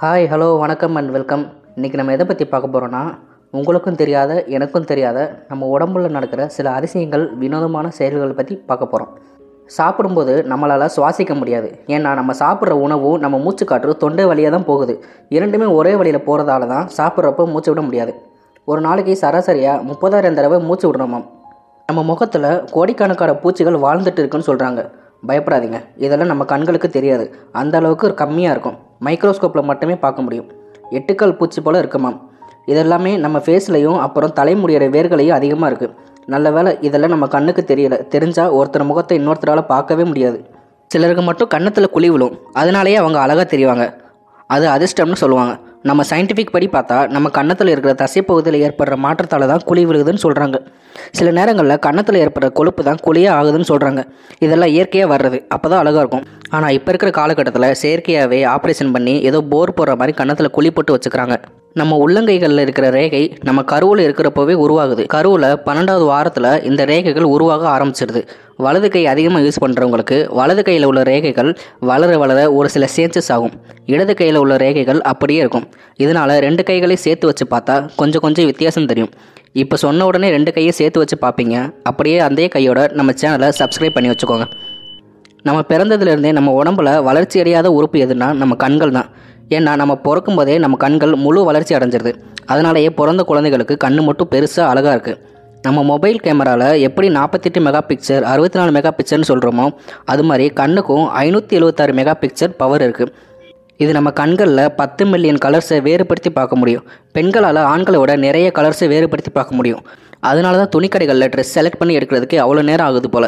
hi hello வணக்கம் and welcome இன்றைக்கி நம்ம எதை பற்றி பார்க்க போகிறோன்னா உங்களுக்கும் தெரியாத எனக்கும் தெரியாத நம்ம உடம்புல நடக்கிற சில அதிசயங்கள் வினோதமான செயல்களை பற்றி பார்க்க போகிறோம் சாப்பிடும்போது நம்மளால் சுவாசிக்க முடியாது ஏன்னா நம்ம சாப்பிட்ற உணவும் நம்ம மூச்சு காற்று தொண்டை வழியாக தான் போகுது இரண்டுமே ஒரே வழியில் போகிறதால தான் சாப்பிட்றப்ப மூச்சு விட முடியாது ஒரு நாளைக்கு சராசரியாக முப்பதாயிரம் தடவை மூச்சு விடணுமாம் நம்ம முகத்தில் கோடிக்கணக்கான பூச்சிகள் வாழ்ந்துட்டு இருக்குன்னு சொல்கிறாங்க பயப்படாதீங்க இதெல்லாம் நம்ம கண்களுக்கு தெரியாது அந்த அளவுக்கு கம்மியாக இருக்கும் மைக்ரோஸ்கோப்பில் மட்டுமே பார்க்க முடியும் எட்டுக்கால் பூச்சி போல் இருக்குமாம் இதெல்லாமே நம்ம ஃபேஸ்லையும் அப்புறம் தலைமுடியோட வேர்களையும் அதிகமாக இருக்குது நல்ல வேளை இதெல்லாம் நம்ம கண்ணுக்கு தெரியல தெரிஞ்சால் ஒருத்தர் முகத்தை இன்னொருத்தரால் பார்க்கவே முடியாது சிலருக்கு மட்டும் கன்னத்தில் குழி விழும் அதனாலேயே அவங்க அழகாக தெரிவாங்க அது அதிர்ஷ்டம்னு சொல்லுவாங்க நம்ம சயின்டிஃபிக் படி பார்த்தா நம்ம கன்னத்தில் இருக்கிற தசைப்பகுதியில் ஏற்படுற மாற்றத்தால் தான் குழி விழுகுதுன்னு சொல்கிறாங்க சில நேரங்களில் கன்னத்தில் ஏற்படுற கொழுப்பு தான் குழியே ஆகுதுன்னு சொல்கிறாங்க இதெல்லாம் இயற்கையாக வர்றது அப்போ தான் அழகாக இருக்கும் ஆனால் இப்போ இருக்கிற காலகட்டத்தில் செயற்கையாகவே ஆப்ரேஷன் பண்ணி ஏதோ போர் போடுற மாதிரி கன்னத்தில் குழி போட்டு வச்சுக்கிறாங்க நம்ம உள்ளங்கைகளில் இருக்கிற ரேகை நம்ம கருவில் இருக்கிறப்பவே உருவாகுது கருவில் பன்னெண்டாவது வாரத்தில் இந்த ரேகைகள் உருவாக ஆரம்பிச்சிருது வலது கை அதிகமாக யூஸ் பண்ணுறவங்களுக்கு வலது கையில் உள்ள ரேகைகள் வளர வளர ஒரு சில சேஞ்சஸ் ஆகும் இடது கையில் உள்ள ரேகைகள் அப்படியே இருக்கும் இதனால் ரெண்டு கைகளையும் சேர்த்து வச்சு பார்த்தா கொஞ்சம் கொஞ்சம் வித்தியாசம் தெரியும் இப்போ சொன்ன உடனே ரெண்டு கையை சேர்த்து வச்சு பார்ப்பீங்க அப்படியே அதே கையோட நம்ம சேனலை சப்ஸ்கிரைப் பண்ணி வச்சுக்கோங்க நம்ம பிறந்ததுலேருந்தே நம்ம உடம்புல வளர்ச்சி அடையாத உறுப்பு எதுனா நம்ம கண்கள் தான் ஏன்னா நம்ம பிறக்கும் போதே நம்ம கண்கள் முழு வளர்ச்சி அடைஞ்சிருது அதனாலேயே பிறந்த குழந்தைகளுக்கு கண்ணு மட்டும் பெருசாக அழகாக இருக்குது நம்ம மொபைல் கேமராவில் எப்படி நாற்பத்தெட்டு மெகா பிக்சர் அறுபத்தி நாலு மெகா பிக்சர்னு சொல்கிறோமோ அது மாதிரி கண்ணுக்கும் ஐநூற்றி எழுபத்தாறு மெகா பிக்சர் பவர் இருக்குது இது நம்ம கண்களில் பத்து மில்லியன் கலர்ஸை வேறுபடுத்தி பார்க்க முடியும் பெண்களால் ஆண்களை விட நிறைய கலர்ஸை வேறுபடுத்தி பார்க்க முடியும் அதனால தான் துணிக்கடைகளில் ட்ரெஸ் செலக்ட் பண்ணி எடுக்கிறதுக்கு அவ்வளோ நேரம் ஆகுது போல்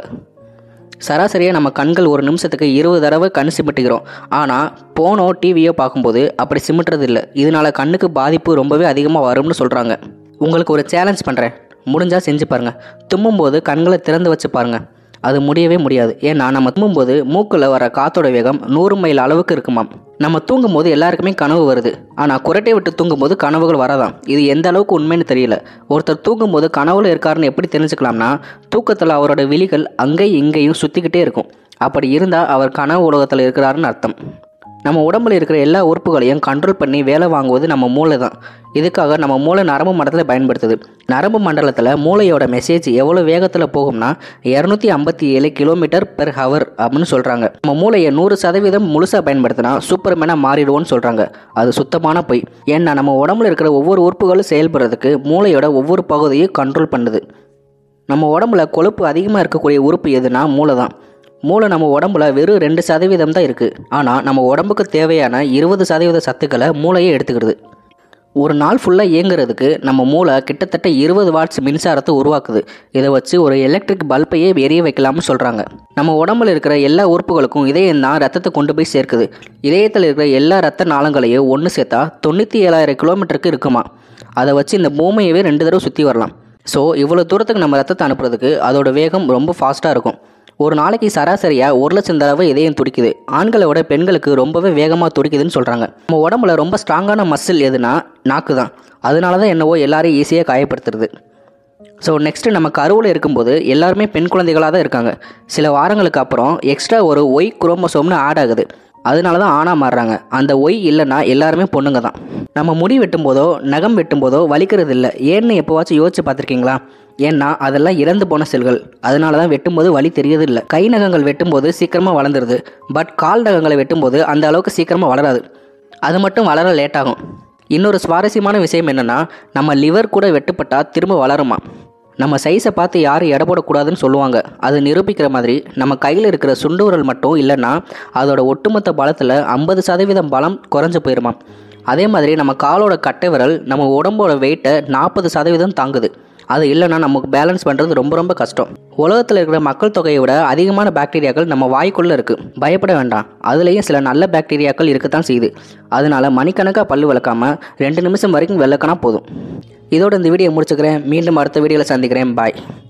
சராசரியாக நம்ம கண்கள் ஒரு நிமிஷத்துக்கு இருபது தடவை கண் சிமிட்டுகிறோம் ஆனால் போனோ டிவியோ பார்க்கும்போது அப்படி சிமிட்டுறது இல்லை இதனால கண்ணுக்கு பாதிப்பு ரொம்பவே அதிகமாக வரும்னு சொல்கிறாங்க உங்களுக்கு ஒரு சேலஞ்ச் பண்ணுறேன் முடிஞ்சால் செஞ்சு பாருங்கள் தும்மும்போது கண்களை திறந்து வச்சு பாருங்கள் அது முடியவே முடியாது ஏன்னா நம்ம தும்மும்போது மூக்கில் வர காத்தோட வேகம் நூறு மைல் அளவுக்கு இருக்குமாம் நம்ம தூங்கும்போது எல்லாருக்குமே கனவு வருது ஆனால் குரட்டை விட்டு தூங்கும்போது கனவுகள் வராதாம் இது எந்த அளவுக்கு உண்மைன்னு தெரியல ஒருத்தர் தூங்கும்போது கனவுல இருக்காருன்னு எப்படி தெரிஞ்சுக்கலாம்னா தூக்கத்தில் அவரோட விழிகள் அங்கேயும் இங்கேயும் சுற்றிக்கிட்டே இருக்கும் அப்படி இருந்தால் அவர் கனவு உலகத்தில் இருக்கிறாருன்னு அர்த்தம் நம்ம உடம்புல இருக்கிற எல்லா உறுப்புகளையும் கண்ட்ரோல் பண்ணி வேலை வாங்குவது நம்ம மூளை தான் இதுக்காக நம்ம மூளை நரம்பு மண்டலத்தில் பயன்படுத்துது நரம்பு மண்டலத்தில் மூளையோட மெசேஜ் எவ்வளோ வேகத்தில் போகும்னா இரநூத்தி ஐம்பத்தி ஏழு கிலோமீட்டர் பெர் ஹவர் அப்படின்னு சொல்கிறாங்க நம்ம மூளையை நூறு சதவீதம் முழுசாக பயன்படுத்தினா சூப்பர்மேனாக மாறிடுவோன்னு சொல்கிறாங்க அது சுத்தமான பொய் ஏன்னா நம்ம உடம்புல இருக்கிற ஒவ்வொரு உறுப்புகளும் செயல்படுறதுக்கு மூளையோட ஒவ்வொரு பகுதியும் கண்ட்ரோல் பண்ணுது நம்ம உடம்புல கொழுப்பு அதிகமாக இருக்கக்கூடிய உறுப்பு எதுனா மூளை தான் மூளை நம்ம உடம்புல வெறும் ரெண்டு சதவீதம் தான் இருக்குது ஆனால் நம்ம உடம்புக்கு தேவையான இருபது சதவீத சத்துக்களை மூளையே எடுத்துக்கிறது ஒரு நாள் ஃபுல்லாக இயங்குறதுக்கு நம்ம மூளை கிட்டத்தட்ட இருபது வாட்ஸ் மின்சாரத்தை உருவாக்குது இதை வச்சு ஒரு எலக்ட்ரிக் பல்பையே எரிய வைக்கலாம்னு சொல்கிறாங்க நம்ம உடம்புல இருக்கிற எல்லா உறுப்புகளுக்கும் இதயம் தான் ரத்தத்தை கொண்டு போய் சேர்க்குது இதயத்தில் இருக்கிற எல்லா ரத்த நாளங்களையும் ஒன்று சேர்த்தா தொண்ணூற்றி ஏழாயிரம் கிலோமீட்டருக்கு இருக்குமா அதை வச்சு இந்த பூமியவே ரெண்டு தடவை சுற்றி வரலாம் ஸோ இவ்வளோ தூரத்துக்கு நம்ம ரத்தத்தை அனுப்புறதுக்கு அதோட வேகம் ரொம்ப ஃபாஸ்ட்டாக இருக்கும் ஒரு நாளைக்கு சராசரியாக ஒரு லட்சம் தடவை இதயம் துடிக்குது ஆண்களை விட பெண்களுக்கு ரொம்பவே வேகமாக துடிக்குதுன்னு சொல்கிறாங்க நம்ம உடம்புல ரொம்ப ஸ்ட்ராங்கான மசில் எதுனா நாக்கு தான் அதனால தான் என்னவோ எல்லாரையும் ஈஸியாக காயப்படுத்துறது ஸோ நெக்ஸ்ட்டு நம்ம கருவில் இருக்கும்போது எல்லாருமே பெண் குழந்தைகளாக தான் இருக்காங்க சில வாரங்களுக்கு அப்புறம் எக்ஸ்ட்ரா ஒரு ஒய் குரோமோசோம்னு ஆட் ஆகுது அதனால தான் ஆணாக மாறுறாங்க அந்த ஒய் இல்லைன்னா எல்லாருமே பொண்ணுங்க தான் நம்ம முடி வெட்டும் போதோ நகம் வெட்டும் போதோ வலிக்கிறது இல்லை ஏன்னு எப்போவாச்சும் யோசிச்சு பார்த்துருக்கீங்களா ஏன்னா அதெல்லாம் இறந்து போன செல்கள் அதனால தான் வெட்டும்போது வலி தெரியறது இல்லை கை நகங்கள் வெட்டும்போது சீக்கிரமாக வளர்ந்துருது பட் கால் நகங்களை வெட்டும்போது அந்த அளவுக்கு சீக்கிரமாக வளராது அது மட்டும் வளர லேட் ஆகும் இன்னொரு சுவாரஸ்யமான விஷயம் என்னென்னா நம்ம லிவர் கூட வெட்டுப்பட்டால் திரும்ப வளருமா நம்ம சைஸை பார்த்து யாரும் எடை போடக்கூடாதுன்னு சொல்லுவாங்க அது நிரூபிக்கிற மாதிரி நம்ம கையில் இருக்கிற சுண்டு விரல் மட்டும் இல்லைன்னா அதோட ஒட்டுமொத்த பலத்தில் ஐம்பது சதவீதம் பலம் குறைஞ்சு போயிருமா அதே மாதிரி நம்ம காலோட கட்டை விரல் நம்ம உடம்போட வெயிட்டை நாற்பது சதவீதம் தாங்குது அது இல்லைன்னா நமக்கு பேலன்ஸ் பண்ணுறது ரொம்ப ரொம்ப கஷ்டம் உலகத்தில் இருக்கிற மக்கள் தொகையை விட அதிகமான பாக்டீரியாக்கள் நம்ம வாய்க்குள்ளே இருக்குது பயப்பட வேண்டாம் அதுலேயும் சில நல்ல பாக்டீரியாக்கள் இருக்கத்தான் செய்யுது அதனால மணிக்கணக்காக பல்லு விளக்காம ரெண்டு நிமிஷம் வரைக்கும் விளக்குனா போதும் இதோட இந்த வீடியோ முடிச்சுக்கிறேன் மீண்டும் அடுத்த வீடியோவில் சந்திக்கிறேன் பாய்